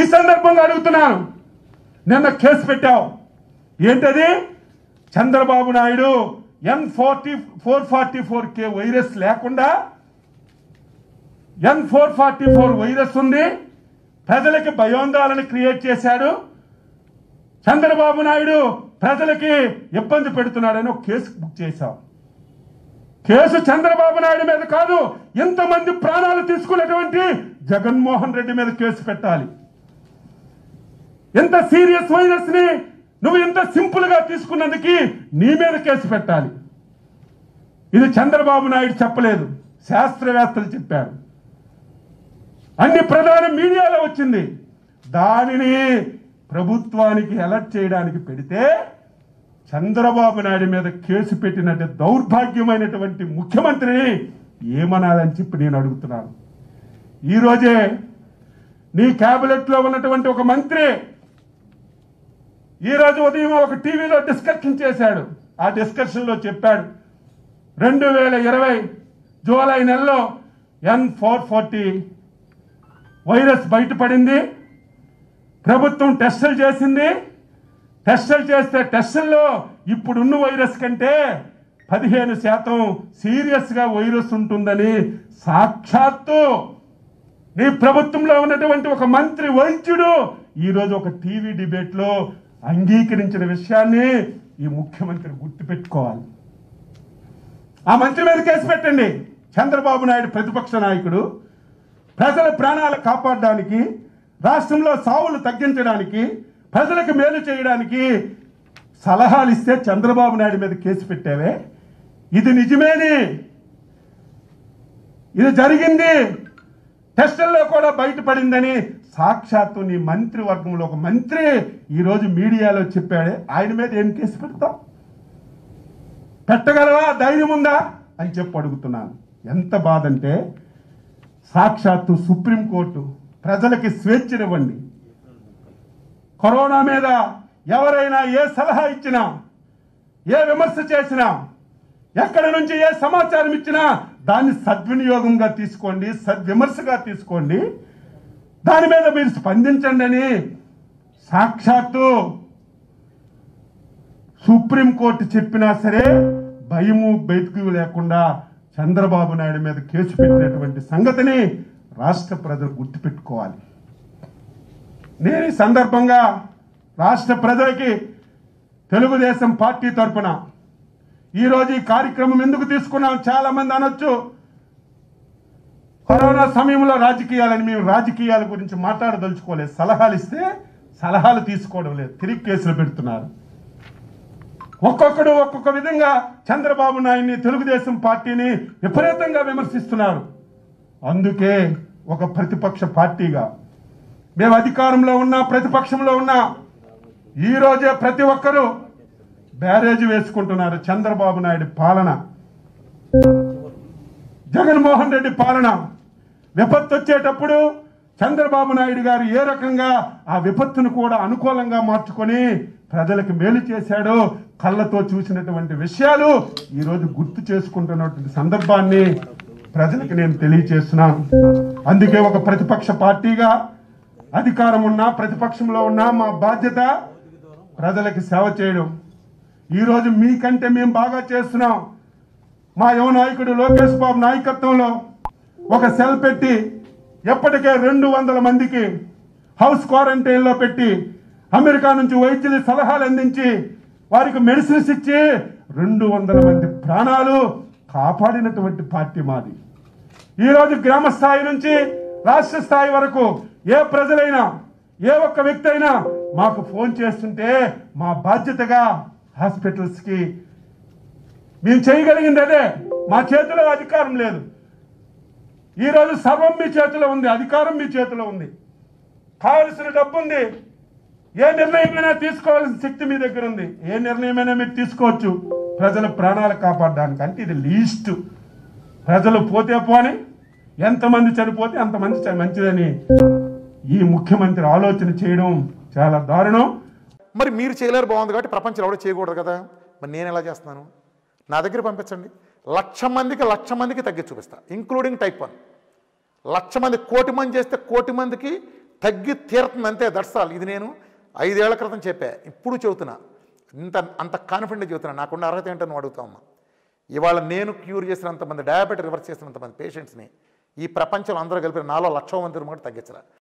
సందర్భంగా అడుగుతున్నాను నిన్న కేసు పెట్టావు ఏంటది Chandrababu Naidu N forty four forty four K virus లేకుండా N four forty four virus ఉంది ప్రజలకి భయోందాలను క్రియేట్ చేశాడు చంద్రబాబు నాయుడు ప్రజలకి ఇబ్బంది పెడుతున్నాడని ఒక కేసు బుక్ చేశాం కేసు చంద్రబాబు నాయుడు మీద కాదు ఎంతమంది ప్రాణాలు తీసుకున్నటువంటి జగన్మోహన్ రెడ్డి మీద కేసు పెట్టాలి ఎంత సీరియస్ వైరస్ ని నువ్వు ఎంత సింపుల్ గా తీసుకున్నందుకు నీ మీద కేసు పెట్టాలి ఇది చంద్రబాబు నాయుడు చెప్పలేదు శాస్త్రవేత్తలు చెప్పారు అన్ని ప్రధాన మీడియాలో వచ్చింది దానిని ప్రభుత్వానికి అలర్ట్ చేయడానికి పెడితే చంద్రబాబు నాయుడు మీద కేసు పెట్టినట్టు దౌర్భాగ్యమైనటువంటి ముఖ్యమంత్రిని ఏమనాలని చెప్పి నేను అడుగుతున్నాను ఈరోజే నీ క్యాబినెట్ లో ఉన్నటువంటి ఒక మంత్రి ఈ రోజు ఉదయం ఒక టీవీలో డిస్కషన్ చేశాడు ఆ డిస్కషన్ లో చెప్పాడు రెండు వేల ఇరవై జూలై నెలలో ఎన్ ఫోర్ ఫార్టీ వైరస్ బయటపడింది ప్రభుత్వం టెస్టులు చేసింది టెస్టులు చేస్తే టెస్టుల్లో ఇప్పుడున్న వైరస్ కంటే పదిహేను శాతం సీరియస్ గా వైరస్ ఉంటుందని సాక్షాత్తు నీ ప్రభుత్వంలో ఉన్నటువంటి ఒక మంత్రి వైద్యుడు ఈరోజు ఒక టీవీ డిబేట్ లో అంగీకరించిన విషయాన్ని ఈ ముఖ్యమంత్రి గుర్తుపెట్టుకోవాలి ఆ మంత్రి మీద కేసు పెట్టండి చంద్రబాబు నాయుడు ప్రతిపక్ష నాయకుడు ప్రజల ప్రాణాలు కాపాడడానికి రాష్ట్రంలో సావులు తగ్గించడానికి ప్రజలకు మేలు చేయడానికి సలహాలు ఇస్తే చంద్రబాబు నాయుడు మీద కేసు పెట్టావే ఇది నిజమేని ఇది జరిగింది టెస్టుల్లో కూడా బయటపడిందని సాక్షాత్తు నీ మంత్రి వర్గంలో ఒక మంత్రి ఈరోజు మీడియాలో చెప్పాడే ఆయన మీద ఏం కేసు పెడతాం పెట్టగలవా ధైర్యం ఉందా అని చెప్పి అడుగుతున్నాను ఎంత బాధ అంటే సాక్షాత్తు సుప్రీంకోర్టు ప్రజలకి స్వేచ్ఛనివ్వండి కరోనా మీద ఎవరైనా ఏ సలహా ఇచ్చినా ఏ విమర్శ చేసినా ఎక్కడి నుంచి ఏ సమాచారం ఇచ్చినా దాన్ని సద్వినియోగంగా తీసుకోండి సద్విమర్శగా తీసుకోండి దాని మీద మీరు స్పందించండి అని సాక్షాత్తు సుప్రీంకోర్టు చెప్పినా సరే భయము బయటకు లేకుండా చంద్రబాబు నాయుడు మీద కేసు పెట్టినటువంటి సంగతిని రాష్ట్ర ప్రజలు గుర్తుపెట్టుకోవాలి నేను ఈ సందర్భంగా రాష్ట్ర ప్రజలకి తెలుగుదేశం పార్టీ తరపున ఈరోజు ఈ కార్యక్రమం ఎందుకు తీసుకున్నాం చాలా మంది అనొచ్చు కరోనా సమయంలో రాజకీయాలని మేము రాజకీయాల గురించి మాట్లాడదలుచుకోలేదు సలహాలు ఇస్తే సలహాలు తీసుకోవడం లేదు తిరిగి కేసులు పెడుతున్నారు ఒక్కొక్కడు ఒక్కొక్క విధంగా చంద్రబాబు నాయుడిని తెలుగుదేశం పార్టీని విపరీతంగా విమర్శిస్తున్నారు అందుకే ఒక ప్రతిపక్ష పార్టీగా మేము అధికారంలో ఉన్నా ప్రతిపక్షంలో ఉన్నా ఈ రోజే ప్రతి ఒక్కరూ బ్యారేజ్ వేసుకుంటున్నారు చంద్రబాబు నాయుడు పాలన జగన్మోహన్ రెడ్డి పాలన విపత్తు వచ్చేటప్పుడు చంద్రబాబు నాయుడు గారు ఏ రకంగా ఆ విపత్తును కూడా అనుకూలంగా మార్చుకొని ప్రజలకు మేలు చేశాడో కళ్ళతో చూసినటువంటి విషయాలు ఈరోజు గుర్తు చేసుకుంటున్నటువంటి సందర్భాన్ని ప్రజలకు నేను తెలియచేస్తున్నాను అందుకే ఒక ప్రతిపక్ష పార్టీగా అధికారం ఉన్నా ప్రతిపక్షంలో ఉన్నా మా బాధ్యత ప్రజలకు సేవ చేయడం ఈరోజు మీకంటే మేము బాగా చేస్తున్నాం మా యువ నాయకుడు లోకేష్ బాబు నాయకత్వంలో ఒక సెల్ పెట్టి ఎప్పటికే రెండు వందల మందికి హౌస్ క్వారంటైన్ లో పెట్టి అమెరికా నుంచి వైద్యులు సలహాలు అందించి వారికి మెడిసిన్స్ ఇచ్చి రెండు వందల మంది ప్రాణాలు కాపాడినటువంటి పార్టీ మాది ఈరోజు గ్రామ స్థాయి నుంచి రాష్ట్ర స్థాయి వరకు ఏ ప్రజలైనా ఏ ఒక్క వ్యక్తి అయినా మాకు ఫోన్ చేస్తుంటే మా బాధ్యతగా హాస్పిటల్స్ కి మేము చేయగలిగింది అదే మా చేతిలో అధికారం లేదు ఈరోజు సర్వం మీ చేతిలో ఉంది అధికారం మీ చేతిలో ఉంది కావలసిన డబ్బు ఉంది ఏ నిర్ణయమైనా తీసుకోవాల్సిన శక్తి మీ దగ్గర ఉంది ఏ నిర్ణయమైనా మీరు తీసుకోవచ్చు ప్రజల ప్రాణాలు కాపాడడానికి అంటే ఇది లీస్ట్ ప్రజలు పోతే పోని ఎంతమంది చనిపోతే అంతమంది చ- మంచిదని ఈ ముఖ్యమంత్రి ఆలోచన చేయడం చాలా దారుణం మరి మీరు చేయలేరు బాగుంది కాబట్టి ప్రపంచంలో ఎవడో చేయకూడదు కదా మరి నేను ఎలా చేస్తున్నాను నా దగ్గర పంపించండి లక్ష మందికి లక్ష మందికి తగ్గించి చూపిస్తా ఇంక్లూడింగ్ టైప్ వన్ లక్ష మంది కోటి మంది చేస్తే కోటి మందికి తగ్గి తీరుతుంది అంతే దట్సాల్ ఇది నేను ఐదేళ్ల క్రితం చెప్పా ఇప్పుడు చెబుతున్నా ఇంత అంత కాన్ఫిడెంట్ చెబుతున్నా నాకున్న అర్హత ఏంటో నువ్వు అడుగుతావమ్మా ఇవాళ నేను క్యూర్ చేసినంతమంది డయాబెటీ రివర్స్ చేసినంతమంది పేషెంట్స్ని ఈ ప్రపంచంలో అందరూ కలిపి నాలో లక్ష మంది కూడా తగ్గించరా